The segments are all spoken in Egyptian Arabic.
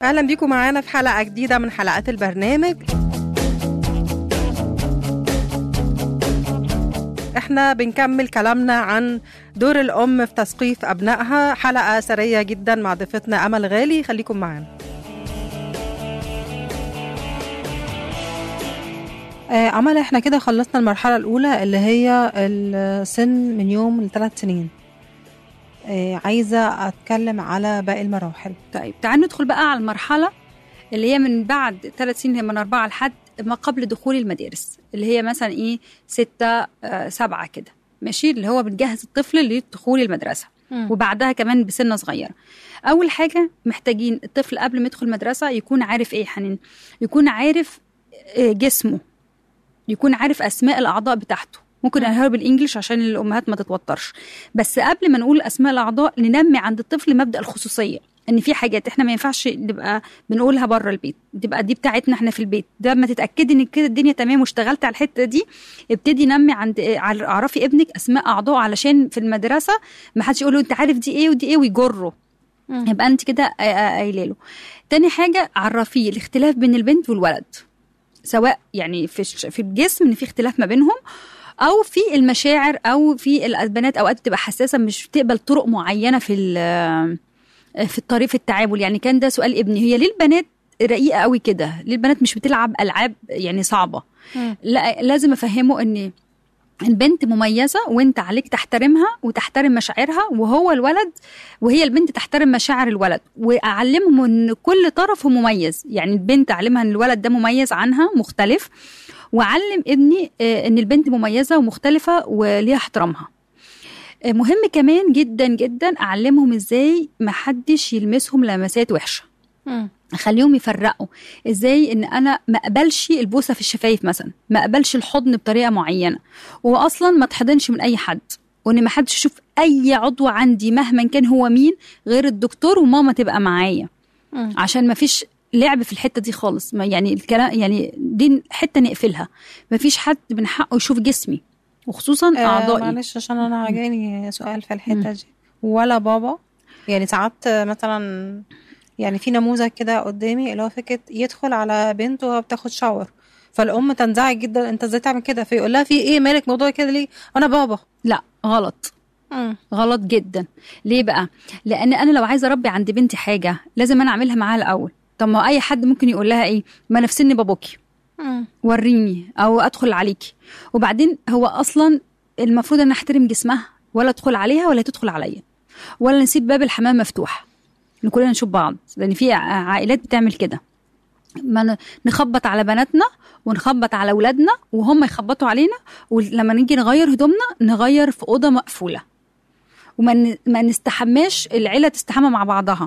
اهلا بيكم معانا في حلقه جديده من حلقات البرنامج احنا بنكمل كلامنا عن دور الام في تثقيف ابنائها حلقه سريه جدا مع ضيفتنا امل غالي خليكم معانا آه، أمل احنا كده خلصنا المرحلة الأولى اللي هي السن من يوم لثلاث سنين آه، عايزة أتكلم على باقي المراحل طيب تعال ندخل بقى على المرحلة اللي هي من بعد ثلاث سنين هي من أربعة لحد ما قبل دخول المدارس اللي هي مثلا إيه ستة آه سبعة كده ماشي اللي هو بنجهز الطفل لدخول المدرسة وبعدها كمان بسنة صغيرة أول حاجة محتاجين الطفل قبل ما يدخل المدرسة يكون عارف إيه حنين يكون عارف آه، جسمه يكون عارف أسماء الأعضاء بتاعته ممكن نقولها بالانجلش عشان الامهات ما تتوترش بس قبل ما نقول اسماء الاعضاء ننمي عند الطفل مبدا الخصوصيه ان في حاجات احنا ما ينفعش نبقى بنقولها بره البيت تبقى دي بتاعتنا احنا في البيت ده ما تتاكدي ان كده الدنيا تمام واشتغلت على الحته دي ابتدي نمي عند على- اعرفي ابنك اسماء اعضاء علشان في المدرسه ما حدش يقول له انت عارف دي ايه ودي ايه ويجره يبقى انت كده آه، آه، قايله له تاني حاجه عرفيه الاختلاف بين البنت والولد سواء يعني في الش- في الجسم ان في اختلاف ما بينهم او في المشاعر او في البنات اوقات بتبقى حساسه مش بتقبل طرق معينه في ال- في الطريق في التعامل يعني كان ده سؤال ابني هي ليه البنات رقيقه قوي كده ليه البنات مش بتلعب العاب يعني صعبه لا لازم افهمه ان البنت مميزه وانت عليك تحترمها وتحترم مشاعرها وهو الولد وهي البنت تحترم مشاعر الولد واعلمهم ان كل طرف هو مميز يعني البنت اعلمها ان الولد ده مميز عنها مختلف وعلم ابني آه، ان البنت مميزه ومختلفه وليها احترامها آه، مهم كمان جدا جدا اعلمهم ازاي محدش يلمسهم لمسات وحشه اخليهم يفرقوا ازاي ان انا ما اقبلش البوسه في الشفايف مثلا ما اقبلش الحضن بطريقه معينه واصلا ما تحضنش من اي حد وان ما حدش يشوف اي عضو عندي مهما كان هو مين غير الدكتور وماما تبقى معايا عشان ما فيش لعب في الحته دي خالص ما يعني الكلام يعني دي حته نقفلها ما فيش حد من حقه يشوف جسمي وخصوصا آه اعضائي معلش عشان أنا عجاني سؤال في الحتة دي ولا بابا يعني ساعات مثلا يعني في نموذج كده قدامي اللي هو فكرة يدخل على بنت وهي بتاخد شاور فالأم تنزعج جدا أنت إزاي تعمل كده فيقول لها في إيه مالك موضوع كده ليه أنا بابا لا غلط غلط جدا ليه بقى لان انا لو عايزه اربي عند بنتي حاجه لازم انا اعملها معاها الاول طب ما اي حد ممكن يقول لها ايه ما انا في سن باباكي وريني او ادخل عليكي وبعدين هو اصلا المفروض ان احترم جسمها ولا ادخل عليها ولا تدخل عليا ولا نسيب باب الحمام مفتوح ان كلنا نشوف بعض لان في ع- عائلات بتعمل كده ما ن- نخبط على بناتنا ونخبط على اولادنا وهم يخبطوا علينا ولما نيجي نغير هدومنا نغير في اوضه مقفوله وما ن- ما نستحماش العيله تستحمى مع بعضها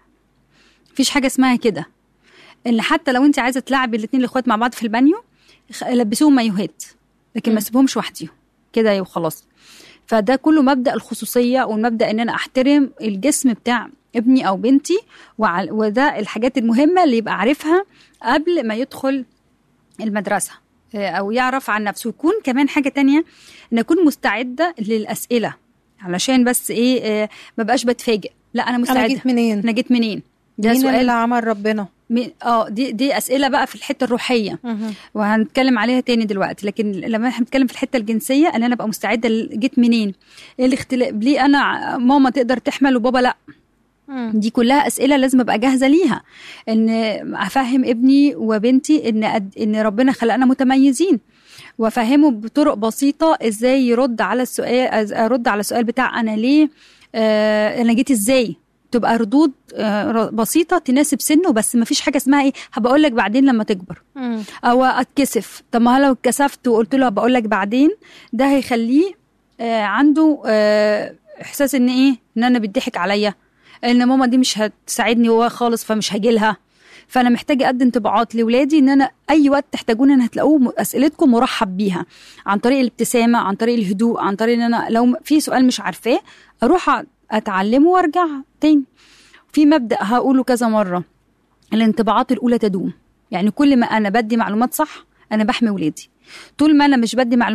مفيش حاجه اسمها كده ان حتى لو انت عايزه تلعبي الاثنين الاخوات مع بعض في البانيو خ- لبسوهم مايوهات لكن ما تسيبهمش وحديهم كده وخلاص فده كله مبدا الخصوصيه والمبدا ان انا احترم الجسم بتاع ابني او بنتي وع- وده الحاجات المهمه اللي يبقى عارفها قبل ما يدخل المدرسه آه، او يعرف عن نفسه يكون كمان حاجه تانية ان اكون مستعده للاسئله علشان بس ايه آه، ما بقاش بتفاجئ لا انا مستعده أنا جيت منين انا جيت منين ده مين سؤال اللي عمل ربنا مين- اه دي دي اسئله بقى في الحته الروحيه وهنتكلم عليها تاني دلوقتي لكن لما احنا بنتكلم في الحته الجنسيه ان انا ابقى مستعده ل- جيت منين ايه الاختلاف ليه انا ع- ماما تقدر تحمل وبابا لا دي كلها اسئله لازم ابقى جاهزه ليها ان افهم ابني وبنتي ان قد- ان ربنا خلقنا متميزين وافهمه بطرق بسيطه ازاي يرد على السؤال أز- ارد على السؤال بتاع انا ليه آه انا جيت ازاي تبقى ردود آه ر- بسيطه تناسب سنه بس ما فيش حاجه اسمها ايه هبقول لك بعدين لما تكبر او اتكسف طب ما لو اتكسفت وقلت له بقول لك بعدين ده هيخليه آه عنده آه احساس ان ايه ان انا بيضحك عليا ان ماما دي مش هتساعدني هو خالص فمش هاجي لها فانا محتاجه اقدم طباعات لاولادي ان انا اي وقت تحتاجوني انا هتلاقوه م- اسئلتكم مرحب بيها عن طريق الابتسامه عن طريق الهدوء عن طريق ان انا لو م- في سؤال مش عارفاه اروح أ- اتعلمه وارجع تاني في مبدا هقوله كذا مره الانطباعات الاولى تدوم يعني كل ما انا بدي معلومات صح انا بحمي ولادي طول ما انا مش بدي معلومات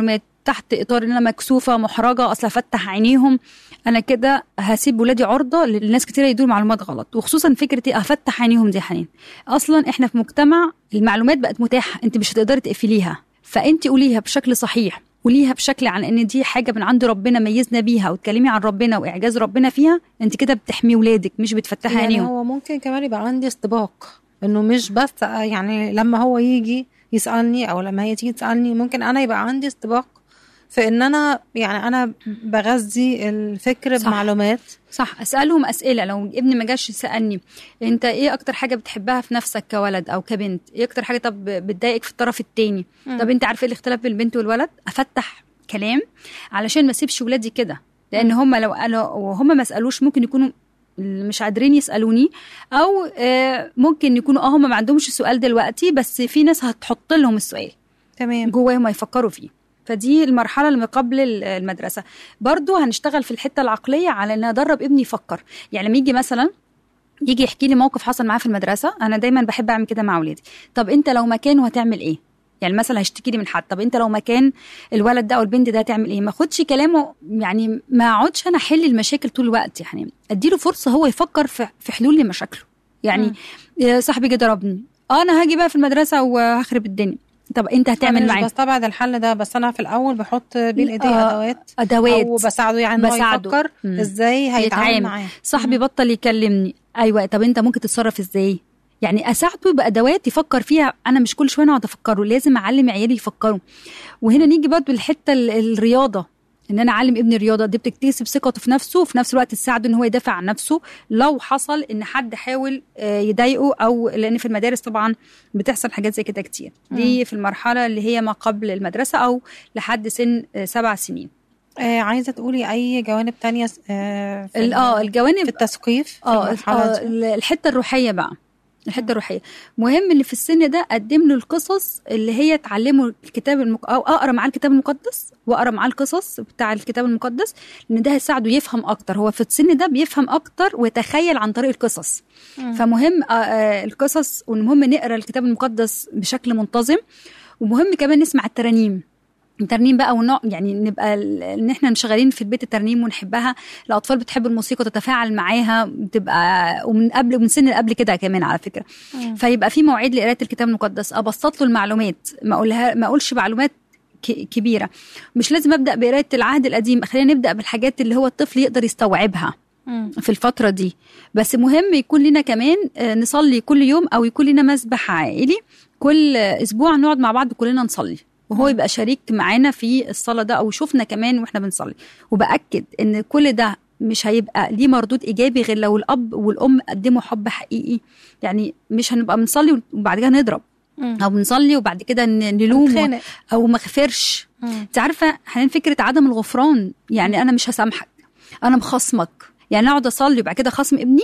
تحت اطار ان انا مكسوفه محرجه اصل افتح عينيهم انا كده هسيب ولادي عرضه للناس كتير يدوا معلومات غلط وخصوصا فكره ايه افتح عينيهم دي حنين اصلا احنا في مجتمع المعلومات بقت متاحه انت مش هتقدري تقفليها فانت قوليها بشكل صحيح قوليها بشكل عن ان دي حاجه من عند ربنا ميزنا بيها وتكلمي عن ربنا واعجاز ربنا فيها انت كده بتحمي ولادك مش بتفتحي يعني عينيهم هو ممكن كمان يبقى عندي استباق انه مش بس يعني لما هو يجي يسالني او لما هي تيجي تسالني ممكن انا يبقى عندي استباق في ان انا يعني انا بغذي الفكر صح. بمعلومات صح اسالهم اسئله لو ابني ما جاش سالني انت ايه اكتر حاجه بتحبها في نفسك كولد او كبنت ايه اكتر حاجه طب بتضايقك في الطرف التاني طب انت عارفه ايه الاختلاف بين البنت والولد افتح كلام علشان ما اسيبش ولادي كده لان هم لو قالوا وهم ما سالوش ممكن يكونوا مش قادرين يسالوني او آه، ممكن يكونوا اه هم ما عندهمش السؤال دلوقتي بس في ناس هتحط لهم السؤال تمام جواهم يفكروا فيه فدي المرحلة اللي ما قبل ال- المدرسة برضو هنشتغل في الحتة العقلية على ان ادرب ابني يفكر يعني لما يجي مثلا يجي يحكي لي موقف حصل معاه في المدرسة انا دايما بحب اعمل كده مع اولادي طب انت لو مكانه هتعمل ايه يعني مثلا هيشتكي لي من حد طب انت لو مكان الولد ده او البنت ده هتعمل ايه ما اخدش كلامه يعني ما اقعدش انا احل المشاكل طول الوقت يعني اديله فرصه هو يفكر في في حلول لمشاكله يعني يا صاحبي جه ضربني اه انا هاجي بقى في المدرسه وهخرب الدنيا طب انت هتعمل أنا معايا مش بستبعد الحل ده بس انا في الاول بحط بين ايديه آه، ادوات ادوات او بساعده يعني إن هو بساعده. يفكر مم. ازاي هيتعامل يتعامل. معاه صاحبي بطل يكلمني ايوه طب انت ممكن تتصرف ازاي يعني اساعده بادوات يفكر فيها انا مش كل شويه اقعد افكره لازم اعلم عيالي يفكروا وهنا نيجي برضه للحته ال- الرياضه ان انا اعلم ابني الرياضه دي بتكتسب ثقته في نفسه وفي نفس الوقت تساعده ان هو يدافع عن نفسه لو حصل ان حد حاول آه، يضايقه او لان في المدارس طبعا بتحصل حاجات زي كده كتير دي في المرحله اللي هي ما قبل المدرسه او لحد سن آه، سبع سنين آه عايزه تقولي اي جوانب تانية آه في, ال- اه في الجوانب التسقيف في اه المرحله آه، دي الحته الروحيه بقى الحته الروحيه مهم ان في السن ده اقدم له القصص اللي هي تعلمه الكتاب المق... او اقرا معاه الكتاب المقدس واقرا معاه القصص بتاع الكتاب المقدس لان ده هيساعده يفهم اكتر هو في السن ده بيفهم اكتر ويتخيل عن طريق القصص فمهم آه، آه، القصص والمهم نقرا الكتاب المقدس بشكل منتظم ومهم كمان نسمع الترانيم الترنيم بقى ونوع يعني نبقى ال- ان احنا مشغلين في البيت الترنيم ونحبها الاطفال بتحب الموسيقى وتتفاعل معاها بتبقى ومن قبل من سن قبل كده كمان على فكره فيبقى في مواعيد لقرايه الكتاب المقدس ابسط له المعلومات ما اقولها ما اقولش معلومات ك- كبيره مش لازم ابدا بقرايه العهد القديم خلينا نبدا بالحاجات اللي هو الطفل يقدر يستوعبها مم. في الفترة دي بس مهم يكون لنا كمان آه، نصلي كل يوم أو يكون لنا مسبح عائلي كل آه، أسبوع نقعد مع بعض كلنا نصلي وهو يبقى شريك معانا في الصلاة ده أو يشوفنا كمان وإحنا بنصلي وبأكد إن كل ده مش هيبقى ليه مردود إيجابي غير لو الأب والأم قدموا حب حقيقي يعني مش هنبقى بنصلي وبعد كده نضرب مم. أو بنصلي وبعد كده ن- نلوم نتخانق. أو ما غفرش مم. انت عارفه حاليا فكره عدم الغفران يعني انا مش هسامحك انا مخصمك يعني اقعد اصلي وبعد كده خصم ابني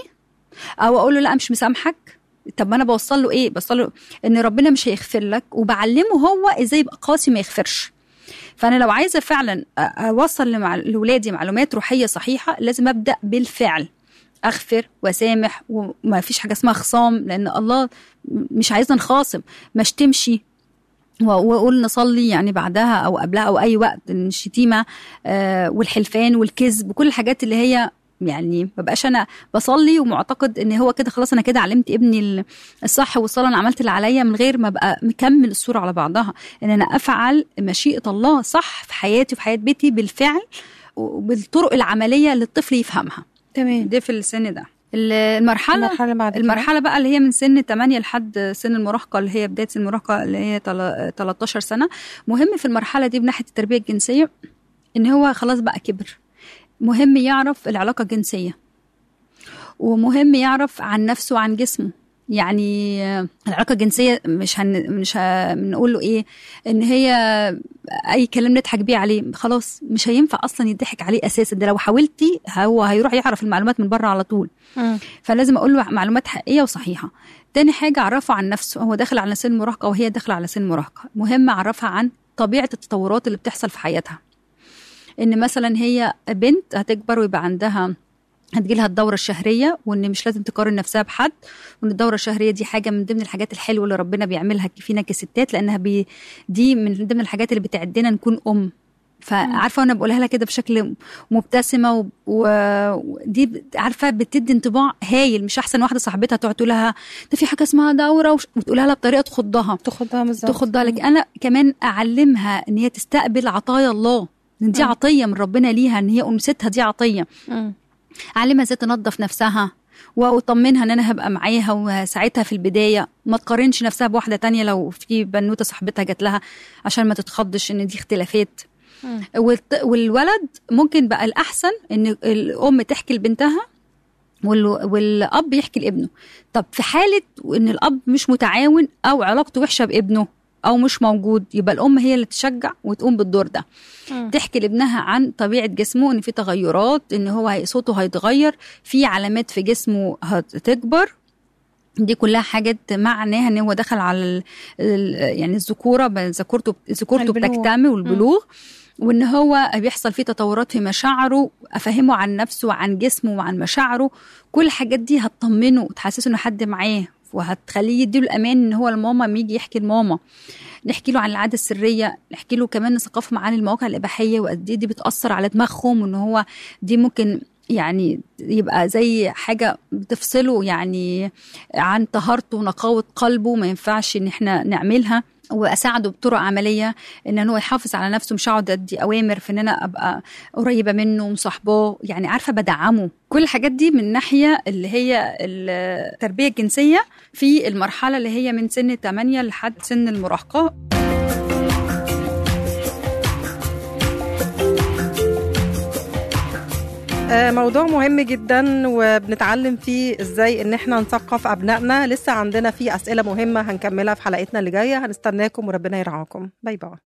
او اقول له لا مش مسامحك طب ما انا بوصل له ايه بوصل له ان ربنا مش هيغفر لك وبعلمه هو ازاي يبقى قاسي ما يغفرش فانا لو عايزه فعلا أ- اوصل لمع- لاولادي معلومات روحيه صحيحه لازم ابدا بالفعل اغفر واسامح وما فيش حاجه اسمها خصام لان الله مش عايزنا نخاصم ما اشتمشي و- واقول نصلي يعني بعدها او قبلها او اي وقت إن الشتيمه آه، والحلفان والكذب وكل الحاجات اللي هي يعني ما بقاش انا بصلي ومعتقد ان هو كده خلاص انا كده علمت ابني ال- الصح والصلاه انا عملت اللي عليا من غير ما ابقى مكمل الصوره على بعضها ان انا افعل مشيئه الله صح في حياتي وفي حياه بيتي بالفعل وبالطرق العمليه اللي الطفل يفهمها تمام ده في السن ده ال- المرحله المرحله اللي بعد كده. المرحله بقى اللي هي من سن 8 لحد سن المراهقه اللي هي بدايه المراهقه اللي هي تل- 13 سنه مهم في المرحله دي من ناحيه التربيه الجنسيه ان هو خلاص بقى كبر مهم يعرف العلاقه الجنسيه ومهم يعرف عن نفسه وعن جسمه يعني آه، العلاقه الجنسيه مش هن مش هنقول له ايه ان هي اي كلام نضحك بيه عليه خلاص مش هينفع اصلا يضحك عليه اساسا ده لو حاولتي هو هيروح يعرف المعلومات من بره على طول مم. فلازم اقول له معلومات حقيقيه وصحيحه تاني حاجه اعرفه عن نفسه هو داخل على سن المراهقه وهي داخله على سن المراهقه مهم اعرفها عن طبيعه التطورات اللي بتحصل في حياتها ان مثلا هي بنت هتكبر ويبقى عندها هتجيلها الدورة الشهرية وإن مش لازم تقارن نفسها بحد وإن الدورة الشهرية دي حاجة من ضمن الحاجات الحلوة اللي ربنا بيعملها فينا كستات لأنها بي دي من ضمن الحاجات اللي بتعدنا نكون أم فعارفه وانا بقولها لها كده بشكل مبتسمه و- و- ودي ب- عارفه بتدي انطباع هايل مش احسن واحده صاحبتها تقعد تقول لها ده في حاجه اسمها دوره وش- وتقولها لها بطريقه تخضها تاخدها بالظبط تاخد بالك انا كمان اعلمها ان هي تستقبل عطايا الله ان دي مم. عطيه من ربنا ليها ان هي انوثتها دي عطيه مم. اعلمها ازاي تنظف نفسها واطمنها ان انا هبقى معاها وساعتها في البدايه ما تقارنش نفسها بواحده تانية لو في بنوته صاحبتها جات لها عشان ما تتخضش ان دي اختلافات مم. والت- والولد ممكن بقى الاحسن ان الام تحكي لبنتها وال- والاب يحكي لابنه طب في حاله ان الاب مش متعاون او علاقته وحشه بابنه او مش موجود يبقى الام هي اللي تشجع وتقوم بالدور ده مم. تحكي لابنها عن طبيعه جسمه ان في تغيرات ان هو هي- صوته هيتغير في علامات في جسمه هتكبر دي كلها حاجات معناها ان هو دخل على ال ال يعني الذكوره ب- ذكورته ذكورته البلوغ. بتكتمل والبلوغ وان هو بيحصل فيه تطورات في مشاعره افهمه عن نفسه وعن جسمه وعن مشاعره كل الحاجات دي هتطمنه وتحسسه انه حد معاه وهتخليه يديله الامان ان هو الماما لما يجي يحكي لماما نحكي له عن العاده السريه نحكي له كمان نثقفهم عن المواقع الاباحيه وقد ايه دي بتاثر على دماغهم وان هو دي ممكن يعني يبقى زي حاجه بتفصله يعني عن طهارته ونقاوه قلبه ما ينفعش ان احنا نعملها واساعده بطرق عمليه ان هو يحافظ على نفسه مش هقعد ادي اوامر في ان انا ابقى قريبه منه ومصاحباه يعني عارفه بدعمه كل الحاجات دي من ناحيه اللي هي التربيه الجنسيه في المرحله اللي هي من سن 8 لحد سن المراهقه آه، موضوع مهم جدا وبنتعلم فيه ازاي ان احنا نثقف ابنائنا لسه عندنا فيه اسئله مهمه هنكملها في حلقتنا اللي جايه هنستناكم وربنا يرعاكم باي باي